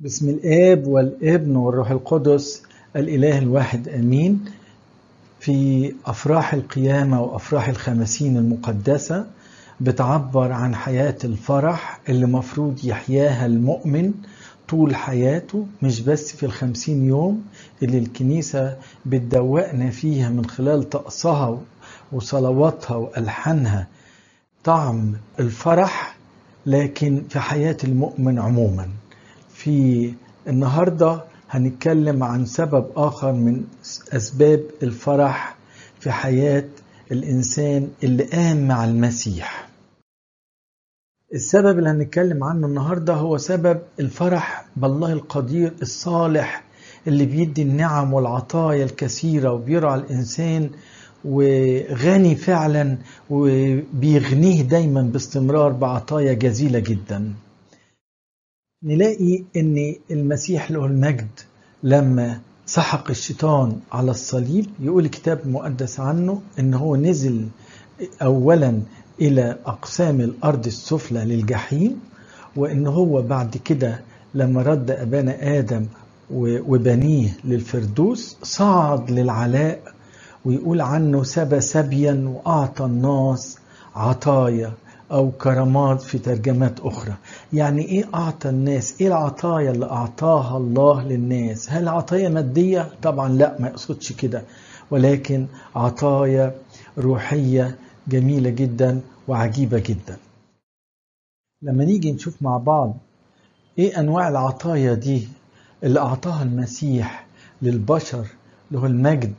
بسم الآب والابن والروح القدس الإله الواحد آمين في أفراح القيامة وأفراح الخمسين المقدسة بتعبر عن حياة الفرح اللي مفروض يحياها المؤمن طول حياته مش بس في الخمسين يوم اللي الكنيسة بتدوقنا فيها من خلال طقسها وصلواتها وألحانها طعم الفرح لكن في حياة المؤمن عموما في النهارده هنتكلم عن سبب اخر من اسباب الفرح في حياه الانسان اللي قام مع المسيح السبب اللي هنتكلم عنه النهارده هو سبب الفرح بالله القدير الصالح اللي بيدي النعم والعطايا الكثيره وبيرعى الانسان وغني فعلا وبيغنيه دايما باستمرار بعطايا جزيله جدا نلاقي ان المسيح له المجد لما سحق الشيطان على الصليب يقول الكتاب المقدس عنه ان هو نزل اولا الى اقسام الارض السفلى للجحيم وان هو بعد كده لما رد ابانا ادم وبنيه للفردوس صعد للعلاء ويقول عنه سبى سبيا واعطى الناس عطايا أو كرامات في ترجمات أخرى يعني إيه أعطى الناس إيه العطايا اللي أعطاها الله للناس هل عطايا مادية طبعا لا ما يقصدش كده ولكن عطايا روحية جميلة جدا وعجيبة جدا لما نيجي نشوف مع بعض إيه أنواع العطايا دي اللي أعطاها المسيح للبشر له المجد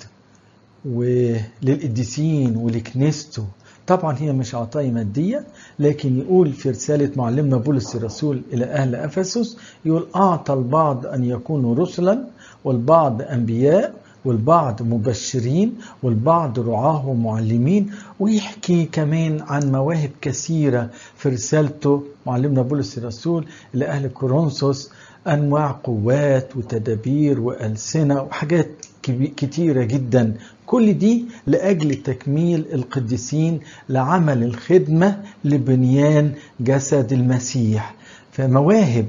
وللقديسين ولكنيسته طبعا هي مش عطايا مادية لكن يقول في رسالة معلمنا بولس الرسول إلى أهل أفسس يقول أعطى البعض أن يكونوا رسلا والبعض أنبياء والبعض مبشرين والبعض رعاه ومعلمين ويحكي كمان عن مواهب كثيرة في رسالته معلمنا بولس الرسول إلى أهل كورنثوس أنواع قوات وتدابير وألسنة وحاجات كتيرة جدا كل دي لأجل تكميل القديسين لعمل الخدمة لبنيان جسد المسيح فمواهب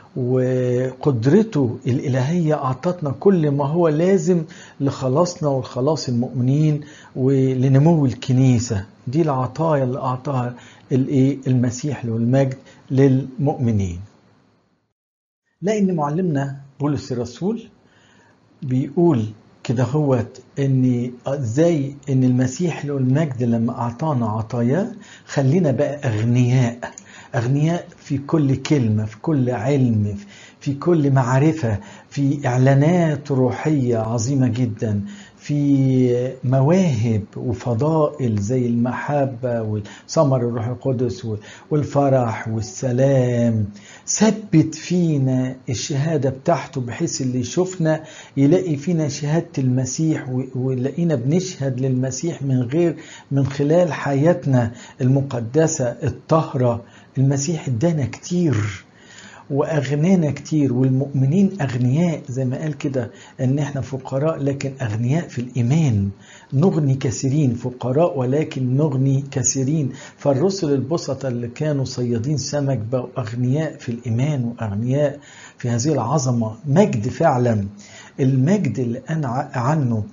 وقدرته الإلهية أعطتنا كل ما هو لازم لخلاصنا والخلاص المؤمنين ولنمو الكنيسة دي العطايا اللي أعطاها المسيح له المجد للمؤمنين لأن معلمنا بولس الرسول بيقول كده هوت ان ازاي ان المسيح له المجد لما اعطانا عطاياه خلينا بقى اغنياء اغنياء في كل كلمه في كل علم في كل معرفه في اعلانات روحيه عظيمه جدا في مواهب وفضائل زي المحبة وثمر الروح القدس والفرح والسلام ثبت فينا الشهادة بتاعته بحيث اللي يشوفنا يلاقي فينا شهادة المسيح ويلاقينا بنشهد للمسيح من غير من خلال حياتنا المقدسة الطاهرة المسيح ادانا كتير واغنانا كتير والمؤمنين اغنياء زي ما قال كده ان احنا فقراء لكن اغنياء في الايمان نغني كثيرين فقراء ولكن نغني كثيرين فالرسل البسطة اللي كانوا صيادين سمك بقوا اغنياء في الايمان واغنياء في هذه العظمه مجد فعلا المجد اللي انا عنه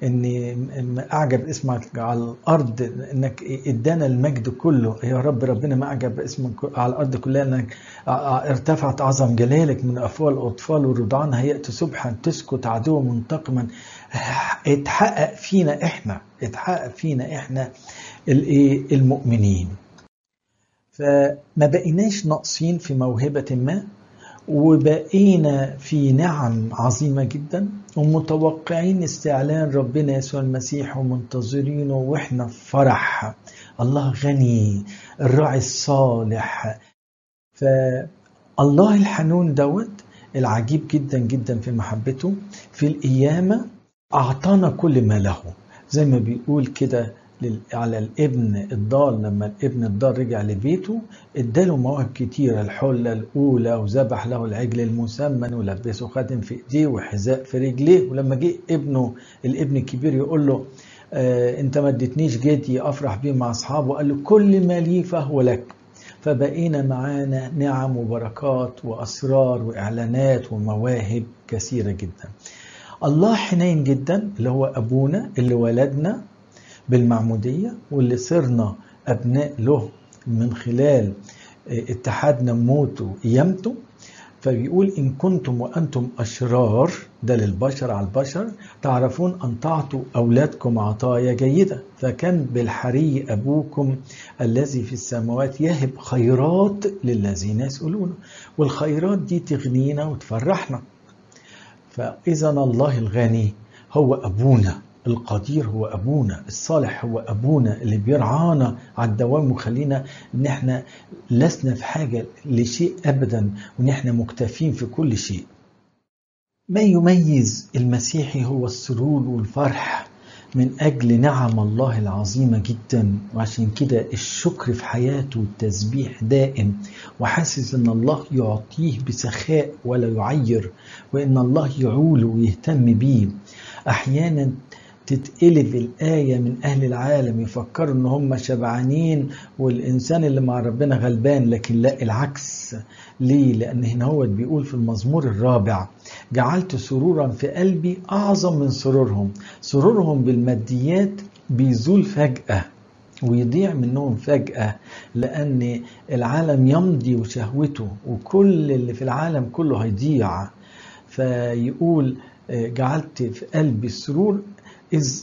ان اعجب اسمك على الارض انك ادانا المجد كله يا رب ربنا ما اعجب اسمك على الارض كلها انك ارتفعت عظم جلالك من افواه الاطفال والرضعان هيأت سبحا تسكت عدو منتقما اتحقق فينا احنا اتحقق فينا احنا المؤمنين فما بقيناش ناقصين في موهبه ما وبقينا في نعم عظيمة جدا ومتوقعين استعلان ربنا يسوع المسيح ومنتظرينه واحنا في فرح الله غني الراعي الصالح فالله الحنون دوت العجيب جدا جدا في محبته في القيامة أعطانا كل ما له زي ما بيقول كده على الابن الضال لما الابن الضال رجع لبيته اداله مواهب كتيرة الحلة الأولى وذبح له العجل المسمن ولبسه خاتم في ايديه وحذاء في رجليه ولما جه ابنه الابن الكبير يقول له آه انت ما اديتنيش جدي افرح بيه مع اصحابه قال له كل ما لي فهو لك فبقينا معانا نعم وبركات وأسرار وإعلانات ومواهب كثيرة جدا الله حنين جدا اللي هو أبونا اللي ولدنا بالمعمودية واللي صرنا أبناء له من خلال اتحادنا موته قيامته فبيقول إن كنتم وأنتم أشرار ده للبشر على البشر تعرفون أن تعطوا أولادكم عطايا جيدة فكان بالحري أبوكم الذي في السماوات يهب خيرات للذين يسألونه والخيرات دي تغنينا وتفرحنا فإذا الله الغني هو أبونا القدير هو أبونا الصالح هو أبونا اللي بيرعانا على الدوام وخلينا إن إحنا لسنا في حاجة لشيء أبدا وإن إحنا مكتفين في كل شيء ما يميز المسيحي هو السرور والفرح من أجل نعم الله العظيمة جدا وعشان كده الشكر في حياته والتسبيح دائم وحاسس إن الله يعطيه بسخاء ولا يعير وإن الله يعوله ويهتم بيه أحيانا تتقلب الآية من أهل العالم يفكروا إن هم شبعانين والإنسان اللي مع ربنا غلبان لكن لا العكس ليه؟ لأن هنا هو بيقول في المزمور الرابع جعلت سرورا في قلبي أعظم من سرورهم سرورهم بالماديات بيزول فجأة ويضيع منهم فجأة لأن العالم يمضي وشهوته وكل اللي في العالم كله هيضيع فيقول جعلت في قلبي السرور إذ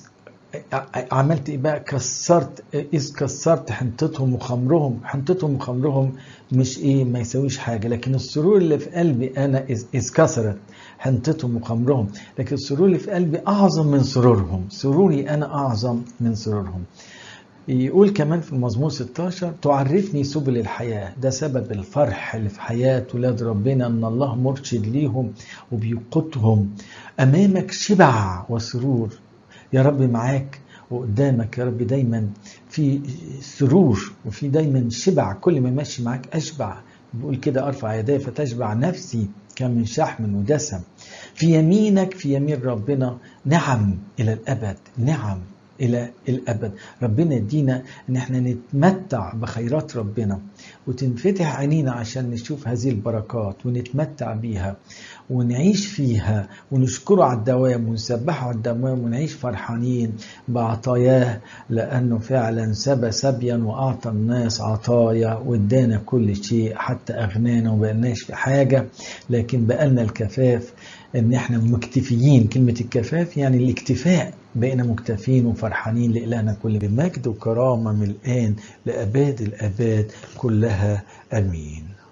عملت إيه بقى كسرت إذ كسرت حنطتهم وخمرهم حنطتهم وخمرهم مش إيه ما يسويش حاجة لكن السرور اللي في قلبي أنا إذ, إذ كسرت حنطتهم وخمرهم لكن السرور اللي في قلبي أعظم من سرورهم سروري أنا أعظم من سرورهم يقول كمان في المزمور 16 تعرفني سبل الحياة ده سبب الفرح اللي في حياة ولاد ربنا أن الله مرشد ليهم وبيقودهم أمامك شبع وسرور يا رب معاك وقدامك يا رب دايما في سرور وفي دايما شبع كل ما ماشي معاك أشبع بيقول كده أرفع يدي فتشبع نفسي كم من شحم ودسم في يمينك في يمين ربنا نعم إلى الأبد نعم إلى الأبد ربنا يدينا إن احنا نتمتع بخيرات ربنا وتنفتح عينينا عشان نشوف هذه البركات ونتمتع بيها ونعيش فيها ونشكره على الدوام ونسبحه على الدوام ونعيش فرحانين بعطاياه لأنه فعلا سبى سبيا وأعطى الناس عطايا وادانا كل شيء حتى أغنانا وبقناش في حاجة لكن بقالنا الكفاف ان احنا مكتفيين كلمة الكفاف يعني الاكتفاء بقينا مكتفين وفرحانين لإلهنا كل بمجد وكرامة من الآن لأباد الأباد كلها أمين